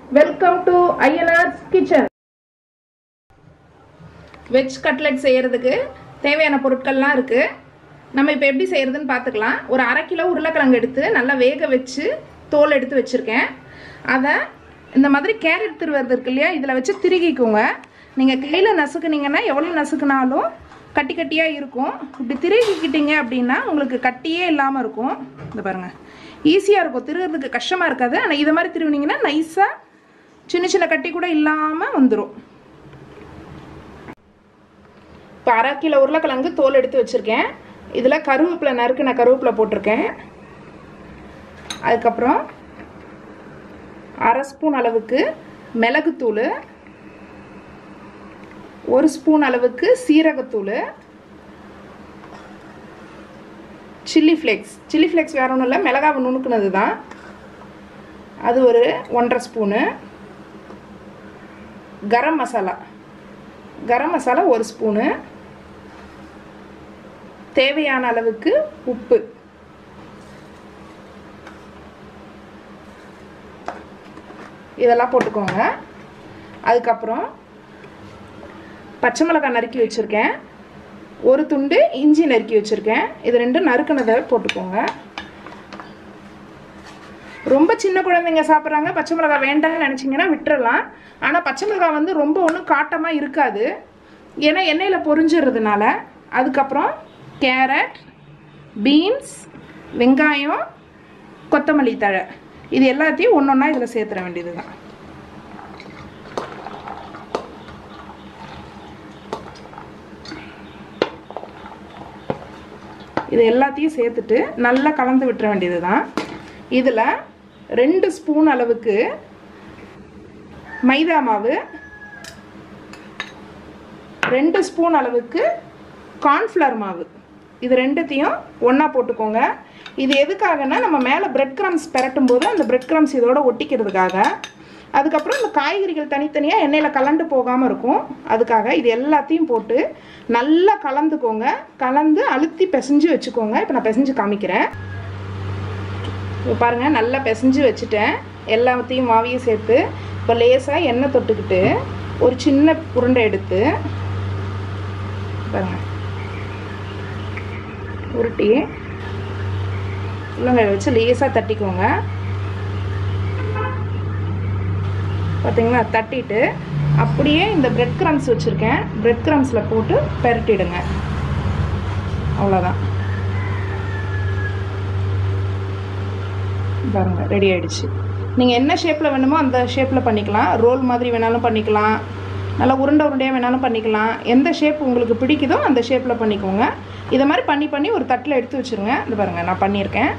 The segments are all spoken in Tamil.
welcome to INRs kitchen veg cutlet செய்யறதுக்கு தேவையான பொருட்கள்லாம் இருக்கு நம்ம இப்போ எப்படி செய்யறதுன்னு பார்த்துக்கலாம் ஒரு அரை கிலோ உருளைக்கிழங்கு எடுத்து நல்லா வேக வச்சு தோல் எடுத்து வச்சிருக்கேன் அதை இந்த மாதிரி கேரட் திருவது இருக்கு இல்லையா இதில் வச்சு திருகிக்குங்க நீங்கள் கையில் நசுக்குனீங்கன்னா எவ்வளோ நசுக்குனாலும் கட்டி கட்டியாக இருக்கும் இப்படி திருகிக்கிட்டீங்க அப்படின்னா உங்களுக்கு கட்டியே இல்லாமல் இருக்கும் இந்த பாருங்கள் ஈஸியாக இருக்கும் திருகிறதுக்கு கஷ்டமாக இருக்காது ஆனால் இதை மாதிரி திருவினீங்கன்னா நைஸாக சின்ன சின்ன கட்டி கூட இல்லாமல் வந்துடும் இப்போ அரை கிலோ உருளைக்கிழங்கு தோல் எடுத்து வச்சுருக்கேன் இதில் கருவேப்பிலை நறுக்கு நான் கருவேப்பிலை போட்டிருக்கேன் அதுக்கப்புறம் அரை ஸ்பூன் அளவுக்கு மிளகுத்தூள் ஒரு ஸ்பூன் அளவுக்கு சீரகத்தூள் சில்லி ஃப்ளேக்ஸ் சில்லி ஃப்ளேக்ஸ் வேற ஒன்றும் இல்லை மிளகாவை நுணுக்குனது தான் அது ஒரு ஒன்றரை ஸ்பூனு கரம் மசாலா கரம் மசாலா ஒரு ஸ்பூனு தேவையான அளவுக்கு உப்பு இதெல்லாம் போட்டுக்கோங்க அதுக்கப்புறம் பச்சை மிளகாய் நறுக்கி வச்சுருக்கேன் ஒரு துண்டு இஞ்சி நறுக்கி வச்சுருக்கேன் இது ரெண்டும் நறுக்கினதை போட்டுக்கோங்க ரொம்ப சின்ன குழந்தைங்க சாப்பிட்றாங்க பச்சை மிளகாய் வேண்டாம்னு நினச்சிங்கன்னா விட்டுறலாம் ஆனால் பச்சை மிளகாய் வந்து ரொம்ப ஒன்றும் காட்டமாக இருக்காது ஏன்னா எண்ணெயில் பொரிஞ்சிடுறதுனால அதுக்கப்புறம் கேரட் பீன்ஸ் வெங்காயம் கொத்தமல்லி தழை இது எல்லாத்தையும் ஒன்று ஒன்றா இதில் சேர்த்துற வேண்டியது தான் இது எல்லாத்தையும் சேர்த்துட்டு நல்லா கலந்து விட்டுற வேண்டியது தான் இதில் ரெண்டு ஸ்பூன் அளவுக்கு மைதா மாவு ரெண்டு ஸ்பூன் அளவுக்கு கார்ன்ஃப்ளவர் மாவு இது ரெண்டுத்தையும் ஒன்றா போட்டுக்கோங்க இது எதுக்காகனா நம்ம மேலே பிரெட் கிரம்ஸ் பெரட்டும் போது அந்த பிரெட் கிரம்ஸ் இதோட ஒட்டிக்கிறதுக்காக அதுக்கப்புறம் இந்த காய்கறிகள் தனித்தனியாக எண்ணெயில் கலண்டு போகாமல் இருக்கும் அதுக்காக இது எல்லாத்தையும் போட்டு நல்லா கலந்துக்கோங்க கலந்து அழுத்தி பிசைஞ்சு வச்சுக்கோங்க இப்போ நான் பிசைஞ்சு காமிக்கிறேன் இப்போ பாருங்கள் நல்லா பிசைஞ்சு வச்சுட்டேன் எல்லாத்தையும் மாவையும் சேர்த்து இப்போ லேசாக எண்ணெய் தொட்டுக்கிட்டு ஒரு சின்ன உருண்டை எடுத்து பாருங்கள் உருட்டி உள்ளங்காய் வச்சு லேசாக தட்டிக்கோங்க பார்த்தீங்களா தட்டிட்டு அப்படியே இந்த பிரெட் கிரம்ஸ் வச்சுருக்கேன் பிரெட் கிரம்ஸில் போட்டு பெரட்டிடுங்க அவ்வளோதான் பாருங்க ரெடி ஆயிடுச்சு நீங்கள் என்ன ஷேப்பில் வேணுமோ அந்த ஷேப்பில் பண்ணிக்கலாம் ரோல் மாதிரி வேணாலும் பண்ணிக்கலாம் நல்லா உருண்டை உருண்டையாக வேணாலும் பண்ணிக்கலாம் எந்த ஷேப் உங்களுக்கு பிடிக்குதோ அந்த ஷேப்பில் பண்ணிக்கோங்க இதை மாதிரி பண்ணி பண்ணி ஒரு தட்டில் எடுத்து வச்சுருங்க இந்த பாருங்கள் நான் பண்ணியிருக்கேன்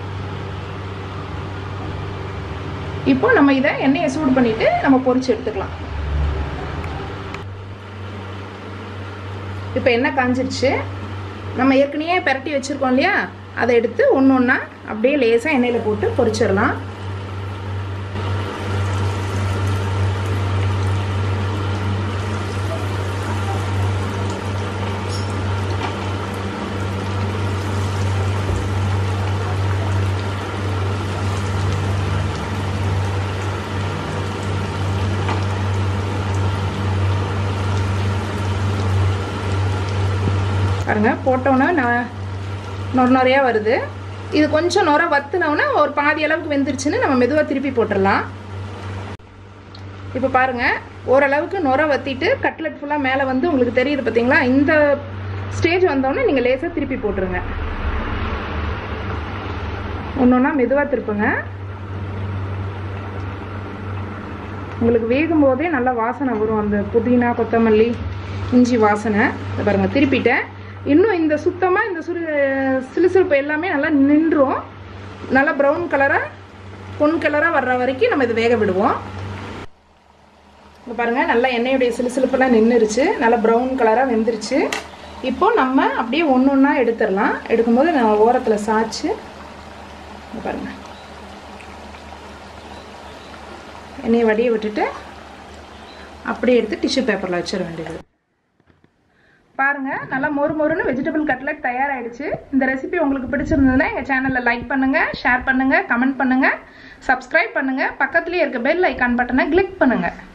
இப்போ நம்ம இதை எண்ணெயை சூடு பண்ணிவிட்டு நம்ம பொரிச்சு எடுத்துக்கலாம் இப்போ எண்ணெய் காஞ்சிருச்சு நம்ம ஏற்கனவே பெரட்டி வச்சுருக்கோம் இல்லையா அதை எடுத்து ஒன்று ஒன்றா அப்படியே லேசாக எண்ணெயில் போட்டு பொரிச்சிடலாம் பாருங்க போட்டோன்னே நான் நொறு நொறையாக வருது இது கொஞ்சம் நொற வத்துனோன்னா ஒரு பாதி அளவுக்கு வெந்துருச்சுன்னு நம்ம மெதுவாக திருப்பி போட்டுடலாம் இப்போ பாருங்கள் ஓரளவுக்கு நொற வத்திட்டு கட்லெட் ஃபுல்லாக மேலே வந்து உங்களுக்கு தெரியுது பார்த்தீங்களா இந்த ஸ்டேஜ் வந்தோடனே நீங்கள் லேசாக திருப்பி போட்டுருங்க ஒன்று ஒன்றா மெதுவாக திருப்புங்க உங்களுக்கு வேகும் போதே நல்லா வாசனை வரும் அந்த புதினா கொத்தமல்லி இஞ்சி வாசனை இதை பாருங்கள் திருப்பிட்டேன் இன்னும் இந்த சுத்தமாக இந்த சுரு சிலுசிலுப்பு எல்லாமே நல்லா நின்றும் நல்லா ப்ரௌன் கலராக பொன் கலராக வர்ற வரைக்கும் நம்ம இது வேக விடுவோம் இப்போ பாருங்கள் நல்லா எண்ணெயுடைய சிலுசிலுப்பெல்லாம் நின்றுருச்சு நல்லா ப்ரௌன் கலராக வெந்துருச்சு இப்போ நம்ம அப்படியே ஒன்று ஒன்றா எடுத்துடலாம் எடுக்கும்போது நான் ஓரத்தில் சாய்ச்சி இங்க பாருங்கள் எண்ணெயை வடிய விட்டுட்டு அப்படியே எடுத்து டிஷ்யூ பேப்பரில் வச்சிட வேண்டியது பாருங்க நல்லா மொறு மொறுன்னு வெஜிடபிள் கட்லெட் தயாராயிடுச்சு இந்த ரெசிபி உங்களுக்கு பிடிச்சிருந்ததுன்னா எங்கள் சேனலில் லைக் பண்ணுங்க ஷேர் பண்ணுங்க கமெண்ட் பண்ணுங்க சப்ஸ்கிரைப் பண்ணுங்க பக்கத்துலேயே இருக்க பெல் ஐக்கான் பட்டனை கிளிக் பண்ணுங்க